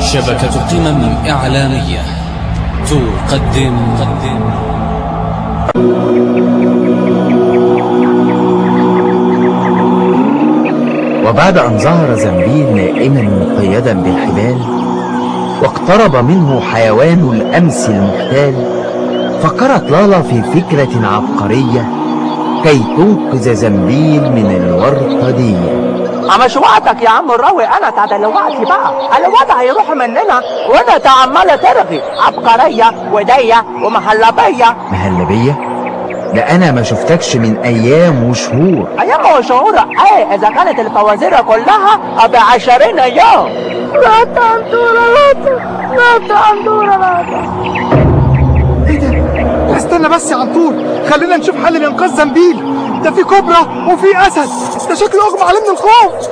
شبكة قمم إعلامية تقدم وبعد أن ظهر زنبيل نائما مقيدا بالحبال واقترب منه حيوان الأمس المحتال فكرت لالا في فكرة عبقرية كي تنقذ زنبيل من الورطة دي اما شو وقتك يا عم الراوي انا تعال دلوقتي بقى الوضع هيروح مننا وانت عماله ترغي عبقريه وديه ومهلبيه مهلبية ده أنا ما شفتكش من أيام وشهور ايام وشهور ايه اذا كانت الفوازير كلها بعشرين يوم لا تنطورة لا لا تنطورة لا ايه ده؟ استنى بس يا عنتور خلينا نشوف حل لانقاذ زنبيل ده في كوبرا وفي اسد ده شكله اغمى عليه من الخوف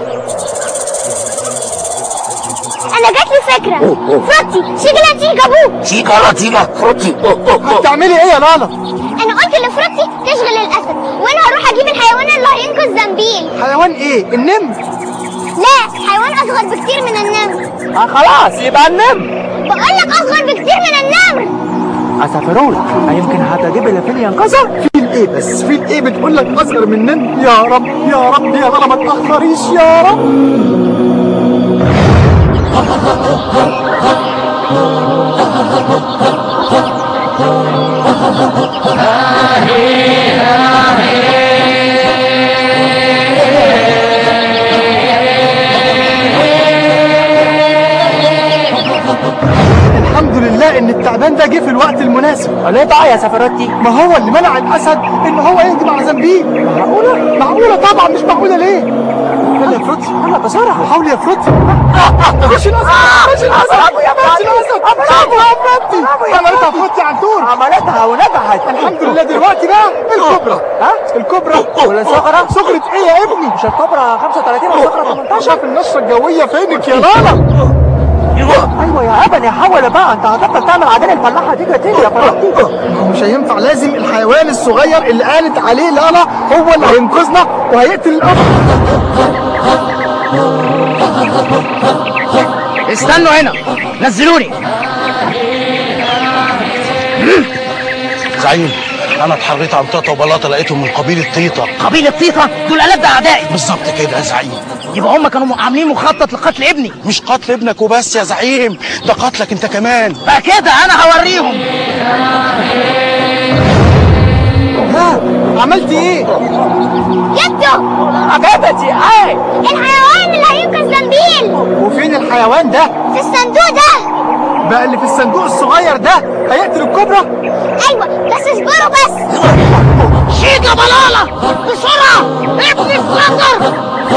انا جات لي فكره فروتي شيكلا تيجا بو شيكارا تيجا فروتي هتعملي ايه يا لالا انا قلت لفروتي تشغل الاسد وانا هروح اجيب الحيوان اللي هينقذ زنبيل حيوان ايه النمر لا حيوان اصغر بكتير من النمر آه خلاص يبقى النم بقول لك اصغر بكتير من النمر اسافرون يمكن هتجيب اللي فين ينقذه فيل ايه بس فيل ايه بتقول لك اصغر من نمر يا رب يا رب يا لالا ما تاخريش يا رب الحمد لله ان التعبان ده جه في الوقت المناسب ليه بقى يا سفرتي ما هو اللي منع الاسد ان هو يهجم على زنبيل معقوله معقوله طبعا مش معقوله ليه يلا يا فروتي يلا بسرعه حاول يا فروتي مش الاسد مش الاسد برافو يا مش فروتي. الاسد برافو. شوفوا يا فروتي برافو يا عملتها فروتي. فروتي على الدور عملتها ونجحت الحمد لله دلوقتي بقى الكبرى ها الكبرى والصغرى؟ صغرة ايه يا ابني مش الكبرى 35 والصغرى 18 شاف النشرة الجوية فينك يا لالا ايوه يا ابني حول بقى انت هتفضل تعمل عدل الفلاحه دي كتير يا فرحتي ما هو مش هينفع لازم الحيوان الصغير اللي قالت عليه لالا هو اللي هينقذنا وهيقتل الأب استنوا هنا نزلوني زعيم انا اتحريت عن طيطه وبلاطه لقيتهم من قبيله طيطه قبيلة طيطة دول ألد أعدائي بالظبط كده يا زعيم يبقى هم كانوا عاملين مخطط لقتل ابني مش قتل ابنك وبس يا زعيم ده قتلك انت كمان بقى كده أنا هوريهم ها عملت ايه جدو عجبتي ايه الحيوان اللي هينقذ زنبيل وفين الحيوان ده في الصندوق ده بقى اللي في الصندوق الصغير ده هيقتل الكبرى ايوه بس اصبروا بس شيكا بلالة بسرعة ابني اتفجر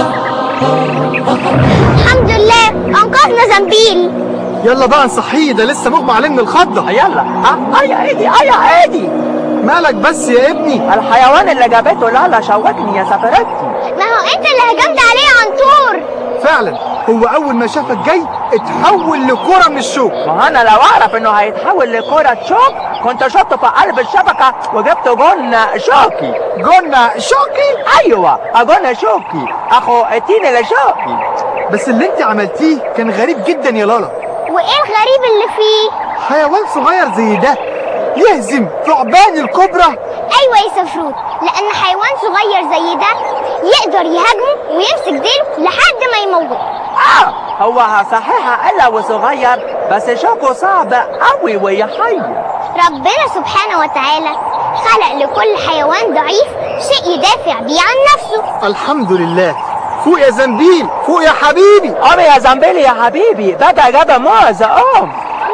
الحمد لله انقذنا زنبيل يلا بقى نصحيه ده لسه مغمى عليه من الخضة يلا اه يا ايدي اه يا ايدي مالك بس يا ابني الحيوان اللي جابته لالا شوكني يا سفرتي ما هو انت اللي هجمت عليه يا عنتور فعلا هو اول ما شافك جاي اتحول لكرة من الشوك ما انا لو اعرف انه هيتحول لكرة شوك كنت شطه في قلب الشبكة وجبت جون شوكي جنة شوكي ايوه جون شوكي اخو التين اللي شوكي بس اللي انت عملتيه كان غريب جدا يا لالا وايه الغريب اللي فيه حيوان صغير زي ده يهزم ثعبان الكبرى ايوه يا سفروت لان حيوان صغير زي ده يقدر يهاجمه ويمسك ديله لحد ما يموته اه هو صحيح الا وصغير بس شوكه صعب قوي ويحير ربنا سبحانه وتعالى خلق لكل حيوان ضعيف شيء يدافع بيه عن نفسه الحمد لله فوق يا زنبيل فوق يا حبيبي قوم يا زنبيلي يا حبيبي بدا جاب موز قوم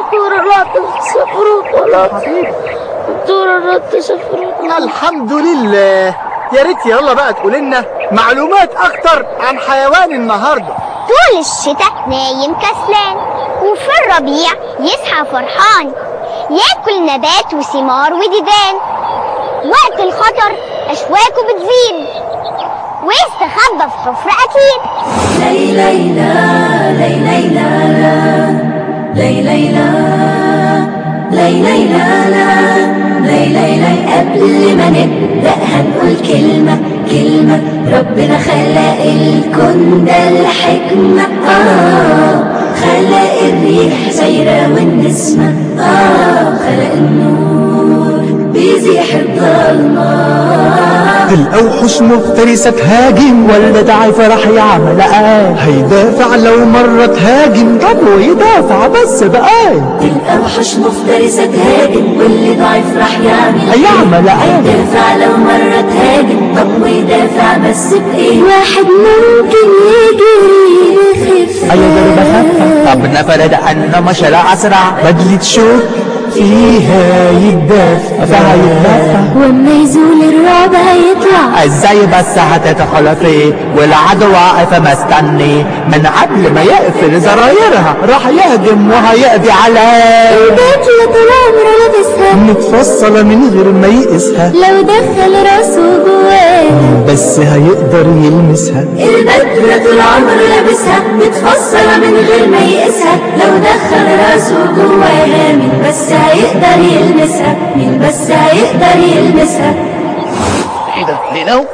الحمد لله يا ريت يلا بقى تقول لنا معلومات اكتر عن حيوان النهارده طول الشتاء نايم كسلان وفي الربيع يصحى فرحان ياكل نبات وثمار وديدان وقت الخطر اشواكه بتزيد ويستخبى في حفرة اكيد لي ليلى لي ليلى لي ليلى لي ليلى لي ليلى قبل ما نبدأ هنقول كلمة كلمة ربنا خلق الكون ده الحكمة آه خلق الريح سايرة والنسمة آه خلق النور بيزيح الظلمة الأوحش مفترسة تهاجم ولا ضعيف راح يعمل ايه هيدافع لو مرة تهاجم طب ويدافع بس بقى الأوحش مفترسة تهاجم واللي ضعيف راح يعمل هيعمل ايه هيدافع لو مرة تهاجم طب ويدافع بس بإيه واحد ممكن يجري يخف أيوة ضربة خفة طب نفرض أن مشى أسرع بدلة شوك فيها يتدافع فيها يتدافع وما يزول الرعب هيطلع ازاي بس هتدخل فيه والعدو واقف مستني من قبل ما يقفل زرايرها راح يهجم وهيقضي عليه البدلة طول عمره لابسها متفصلة من غير ما يقيسها لو دخل راسه جواها بس هيقدر يلمسها البدلة طول عمره لابسها متفصلة من غير ما يقيسها لو دخل راسه جواها مين بس هيقدر يلمسها مين بس هيقدر يلمسها ايه ده لقيناه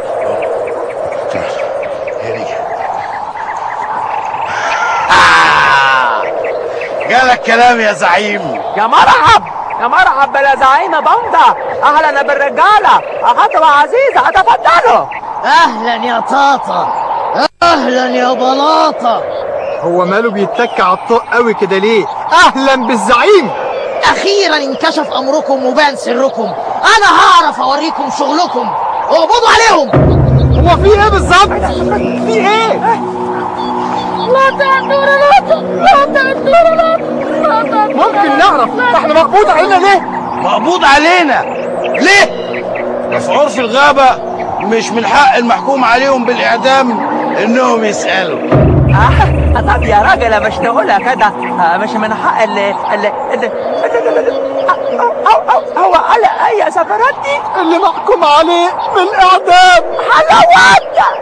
هي دي آه. جالك كلام يا زعيم يا مرحب يا مرحب بالزعيم بندا اهلا بالرجاله خطوه عزيزه اتفضلوا اهلا يا طاطا اهلا يا بلاطه هو ماله بيتك على الطوق قوي كده ليه اهلا بالزعيم اخيرا انكشف امركم وبان سركم انا هعرف اوريكم شغلكم اقبضوا عليهم هو في ايه بالظبط في ايه ممكن نعرف احنا مقبوض علينا ليه مقبوض علينا ليه ده في عرف الغابة مش من حق المحكوم عليهم بالإعدام إنهم يسألوا آه، طب يا راجل مش تقولها كده آه، مش من حق ال ال ال هو قال اي سفرات دي اللي محكوم عليه بالاعدام حلوات